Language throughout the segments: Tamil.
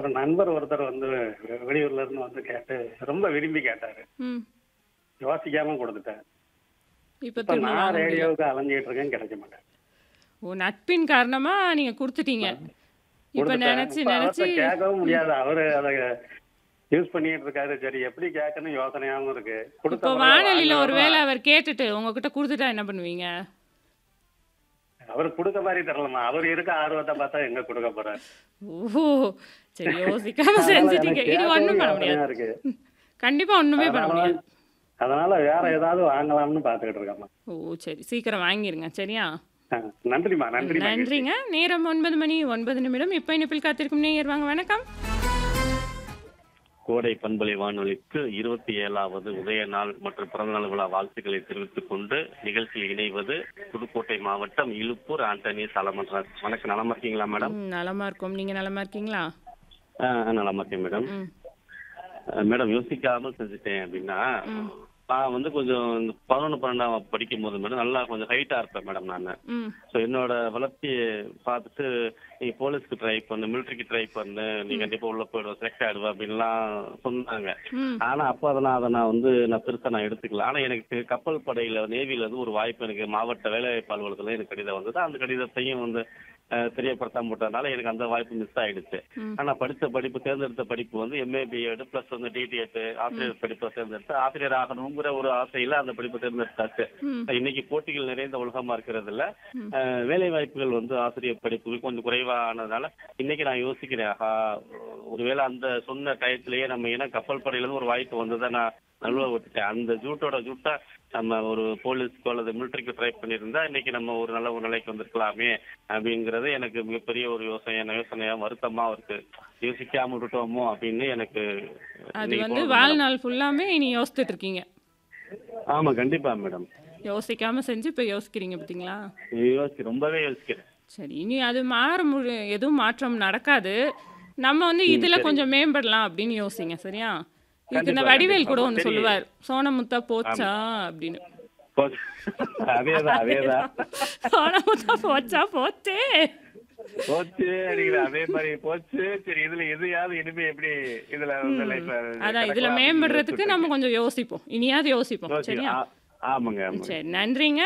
நண்பர் ஒருத்தர் வந்து வெளியூர்ல இருந்து வந்து கேட்டு ரொம்ப விரும்பி கேட்டாரு ம் யோசிக்காம கொடுத்துட்டேன் இப்போ இப்ப திரும்ப நான் வாங்க முடியல ரேடியோவுக்கு அலைஞ்சிட்டு இருக்கேன் கிடைக்க மாட்டேன் ஓ நட்பின் காரணமா நீங்க கொடுத்துட்டீங்க இப்போ கொடுத்துட்டேன். நினைச்சு இப்ப நினைச்சு அவர்ட்ட கேட்கவும் முடியாது அவரு அதை யூஸ் பண்ணிட்டு இருக்காரு சரி எப்படி கேட்கணும் யோசனையாவும் இருக்கு கொடுத்த இப்போ பிறகு வானொலியில வாங்க ஒருவேளை அவர் கேட்டுட்டு உங்ககிட்ட கொடுத்துட்டா என்ன பண்ணுவீங்க அவர் கொடுக்க மாதிரி தரலாமா அவர் இருக்க ஆர்வத்தை பார்த்தா எங்க கொடுக்க போறாரு ஓ சரி யோசிக்காம அதனால செஞ்சுட்டீங்க எனக்கு இது கேட்கவும் ஒண்ணும் பண்ண யோசனையா முடியாது இருக்கு கண்டிப்பா ஒண்ணுமே பண்ண அதனால முடியாது அதனால வேற ஏதாவது வாங்கலாம்னு பாத்துக்கிட்டு இருக்கேம்மா ஓ சரி சீக்கிரம் வாங்கிருங்க சரியா ஆ, நன்றிம்மா நன்றிம்மா நன்றிங்க நேரம் ஒன்பது மணி ஒன்பது நிமிடம் இப்போ இனிப்பில் காத்திருக்கும் நேயர் வாங்க வணக்கம் கோடை பண்பலை வானொலிக்கு இருபத்தி ஏழாவது உதய நாள் மற்றும் பிறந்தநாள் விழா வாழ்த்துக்களை தெரிவித்துக் கொண்டு நிகழ்ச்சியில் இணைவது புதுக்கோட்டை மாவட்டம் இலுப்பூர் ஆண்டனி சாலமன்றார் வணக்கம் நலமா இருக்கீங்களா மேடம் ம், நலமா இருக்கும் நீங்க நலமா இருக்கீங்களா ஆ, நலமா இருக்கேன் மேடம் ம் ஆ, மேடம் யோசிக்காமல் செஞ்சுட்டேன் அப்படின்னா நான் வந்து கொஞ்சம் இந்த பதினொன்று பன்னெண்டாம் படிக்கும் போது மேடம் நல்லா கொஞ்சம் ஹைட்டா இருப்பேன் மேடம் நான் ம் ஸோ என்னோட வளர்ச்சியை பார்த்துட்டு நீ போலீஸ்க்கு ட்ரை பண்ணு மிலிட்டரிக்கு ட்ரை பண்ணு நீ கண்டிப்பா உள்ள போயிடுவ செலக்ட் ஆயிடுவ அப்படின்லாம் சொன்னாங்க ம் ஆனா அப்போ அதை நான் அதை நான் வந்து நான் பெருசா நான் எடுத்துக்கல ஆனா எனக்கு கப்பல் படையில நேவில இருந்து ஒரு வாய்ப்பு எனக்கு மாவட்ட வேலைவாய்ப்பு அலுவலகத்துல எனக்கு கடிதம் வந்தது அந்த கடிதத்தையும் வந்து அஹ், தெரியப்படுத்தாம போட்டதுனால எனக்கு அந்த வாய்ப்பு மிஸ் ஆயிடுச்சு ம். ஆனா படிச்ச படிப்பு தேர்ந்தெடுத்த படிப்பு வந்து எம்ஏ பிஎட் பிளஸ் வந்து டிடிஎட் ஆசிரியர் படிப்பை தேர்ந்தெடுத்து ஆசிரியர் ஆகணுங்கிற ஒரு ஆசையில அந்த படிப்பை தேர்ந்தெடுத்தாச்சு ம். இன்னைக்கு போட்டிகள் நிறைந்த உலகமா இருக்கிறதுல அஹ், வேலை வாய்ப்புகள் வந்து ஆசிரியர் படிப்புகள் கொஞ்சம் குறைவானதுனால இன்னைக்கு நான் யோசிக்கிறேன் ஆஹா ஒருவேளை அந்த சொன்ன டயத்திலேயே நம்ம ஏன்னா கப்பல் படையில இருந்து ஒரு வாய்ப்பு வந்ததை நான் நழுவ விட்டுட்டேன் அந்த ஜூட்டோட ஜூட்டா நம்ம ஒரு போலீஸ்க்கோ அல்லது மிலிட்டரிக்கு ட்ரை பண்ணியிருந்தா இன்னைக்கு நம்ம ஒரு நல்ல ஒரு நிலைக்கு வந்திருக்கலாமே அப்படிங்கறது எனக்கு மிகப்பெரிய ஒரு யோசனை யோசனையா வருத்தமா இருக்கு யோசிக்காம விட்டுட்டோமோ அப்படின்னு எனக்கு அது இன்னைக்கு வந்து தோணுது வாழ்நாள் ஃபுல்லாமே நீ யோசித்துட்டு இருக்கீங்க மேடம். ஆமா கண்டிப்பா மேடம் யோசிக்காம செஞ்சு இப்போ யோசிக்கிறீங்க பார்த்தீங்களா யோசிக்க ரொம்பவே யோசிக்கிறேன் சரி இனி அது மாற முடி எதுவும் மாற்றம் நடக்காது நம்ம வந்து இதுல கொஞ்சம் மேம்படலாம் அப்படின்னு யோசிங்க சரியா இதுக்கு இந்த கண்டிப்பா, வடிவேல் கண்டிப்பா. கூட ஒன்று சரி. சொல்லுவார் சோனமுத்தா போச்சா அப்படின்னு போச்சு. அதேதான் அதேதான் சோனமுத்தா போச்சா போச்சே போச்சு அப்படிங்கிற அதே மாதிரி போச்சு சரி இதுல எதையாவது இனிமே எப்படி இதுல வந்து life அ அதான் இதுல கிடக்கலாம் மேம்படுறதுக்கு அப்படின்னு நம்ம கொஞ்சம் யோசிப்போம் இனியாவது யோசிப்போம் யோசிச்சு- சரியா ஆ- ஆமாங்க ஆமாங்க சரி நன்றிங்க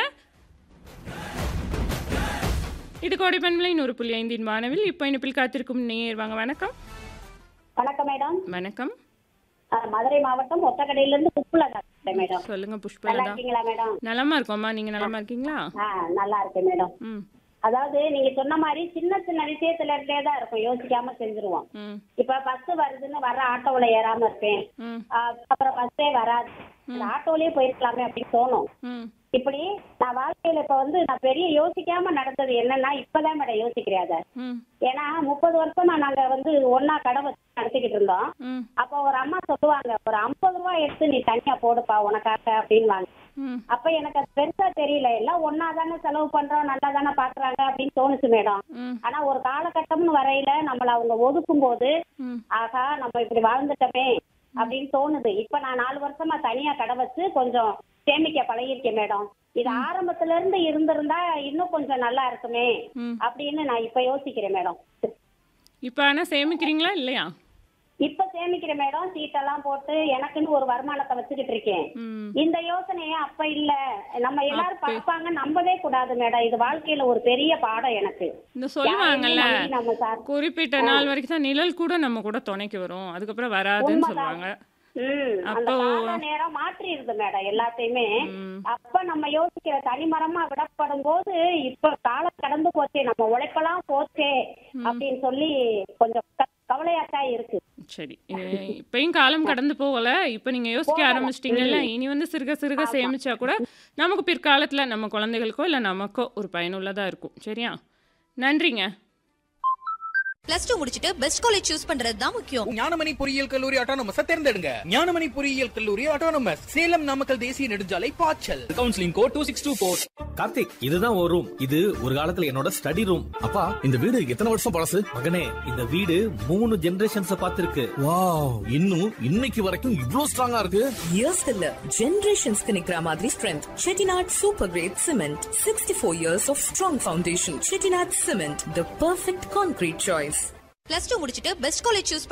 இது கோடை பண்பலை நூறு புள்ளி ஐந்தின் வானவில் இப்போ இனிப்பில் காத்திருக்கும் நேர் வாங்க வணக்கம் வணக்கம் மேடம் வணக்கம் அஹ் மதுரை மாவட்டம் ஒத்தக்கடையில இருந்து புஷ்பலதா பேசுறேன் மேடம் சொல்லுங்க நல்லா புஷ்பலதா இருக்கீங்களா மேடம் நலமா இருக்கோம்மா நீங்க நலமா இருக்கீங்களா ஆ நல்லா இருக்கேன் மேடம் ம் அதாவது நீங்க சொன்ன மாதிரி சின்ன சின்ன விஷயத்துல இருந்தே தான் இருக்கும் யோசிக்காம செஞ்சுருவோம் ம் இப்ப பஸ் வருதுன்னு வர ஆட்டோவுல ஏறாம இருப்பேன் ம் அஹ் அப்புறம் பஸ்ஸே வராது அந்த ஆட்டோலயே போயிருக்கலாமே அப்படின்னு தோணும் ம் இப்படி நான் வாழ்க்கையில இப்ப வந்து நான் பெரிய யோசிக்காம நடந்தது என்னன்னா இப்பதான் மேடம் யோசிக்கிறேன் அதை ம் ஏன்னா முப்பது வருஷமா நாங்க வந்து ஒன்னா கடை வச்சு நடத்திக்கிட்டு இருந்தோம் ம் அப்ப ஒரு அம்மா சொல்லுவாங்க ஒரு ஐம்பது ரூபாய் எடுத்து நீ தனியா போடுப்பா உனக்காக அப்படின்வாங்க ம் அப்ப எனக்கு அது பெருசா தெரியல எல்லாம் ஒன்னா தானே செலவு பண்றோம் நல்லா தானே பாக்குறாங்க அப்படின்னு தோணுச்சு மேடம் ம் ஆனா ஒரு காலகட்டம்னு வரையில நம்மள அவங்க ஒதுக்கும் போது ம் ஆகா நம்ம இப்படி வாழ்ந்துட்டோமே அப்படின்னு தோணுது இப்ப நான் நாலு வருஷமா தனியா கடை வச்சு கொஞ்சம் சேமிக்க பழகிருக்கேன் மேடம் இது ஆரம்பத்துல இருந்து இருந்திருந்தா இன்னும் கொஞ்சம் நல்லா இருக்குமே ம் அப்படின்னு நான் இப்ப யோசிக்கிறேன் மேடம் இப்போ ஆனால் சேமிக்கிறீங்களா இல்லையா இப்ப சேமிக்கிறேன் மேடம் சீட்டெல்லாம் போட்டு எனக்குன்னு ஒரு வருமானத்தை வச்சுக்கிட்டு இருக்கேன் ம் இந்த யோசனையே அப்ப இல்ல நம்ம எல்லாரும் பார்ப்பாங்க நம்பவே கூடாது மேடம் இது வாழ்க்கையில ஒரு பெரிய பாடம் எனக்கு இந்த சொல்லுவாங்கல்ல யாரையுமே நம்பி நம்ம சார் குறிப்பிட்ட நாள் வரைக்கும் தான் நிழல் கூட நம்ம கூட துணைக்கு வரும் அதுக்கப்புறம் வராதுன்னு சொல்லுவாங்க ம் அந்த அப்போ- கால நேரம் மாற்றிடுது மேடம் எல்லாத்தையுமே ம் அப்ப நம்ம யோசிக்கிற தனிமரமா விடப்படும் போது இப்ப காலம் கடந்து போச்சே நம்ம உழைப்பெல்லாம் போச்சே அப்படின்னு சொல்லி கொஞ்சம் க- கவலையாத்தான் இருக்கு சரி இ- இப்பயும் காலம் கடந்து போகல இப்போ நீங்க யோசிக்க ஆரம்பிச்சிட்டீங்கல்ல இனி வந்து சிறுக சிறுக சேமிச்சா கூட நமக்கு பிற்காலத்துல நம்ம குழந்தைகளுக்கோ இல்ல நமக்கோ ஒரு பயனுள்ளதா இருக்கும் சரியா நன்றிங்க பிளஸ் டூ முடிச்சிட்டு பெஸ்ட் காலேஜ் சூஸ் பண்றது தான் முக்கியம் ஞானமணி பொறியியல் கல்லூரி ஆட்டோனமஸ் தேர்ந்தெடுங்க ஞானமணி பொறியியல் கல்லூரி ஆட்டோனமஸ் சேலம் நாமக்கல் தேசிய நெடுஞ்சாலை பாய்ச்சல் counselling code two six two four Karthik இதுதான் ஒரு ரூம் இது ஒரு காலத்துல என்னோட ஸ்டடி ரூம் அப்பா இந்த வீடு எத்தனை வருஷம் பழசு மகனே இந்த வீடு மூணு ஜெனரேஷன்ஸ் பார்த்திருக்கு வாவ் இன்னும் இன்னைக்கு வரைக்கும் இவ்ளோ ஸ்ட்ராங்கா இருக்கு இயர்ஸ்க்கு இல்ல ஜெனரேஷன்ஸ்க்கு நிக்கிற மாதிரி strength Chettinad super great cement sixty four years of strong foundation Chettinad cement the perfect concrete choice plus two முடிச்சிட்டு பெஸ்ட் காலேஜ் சூஸ்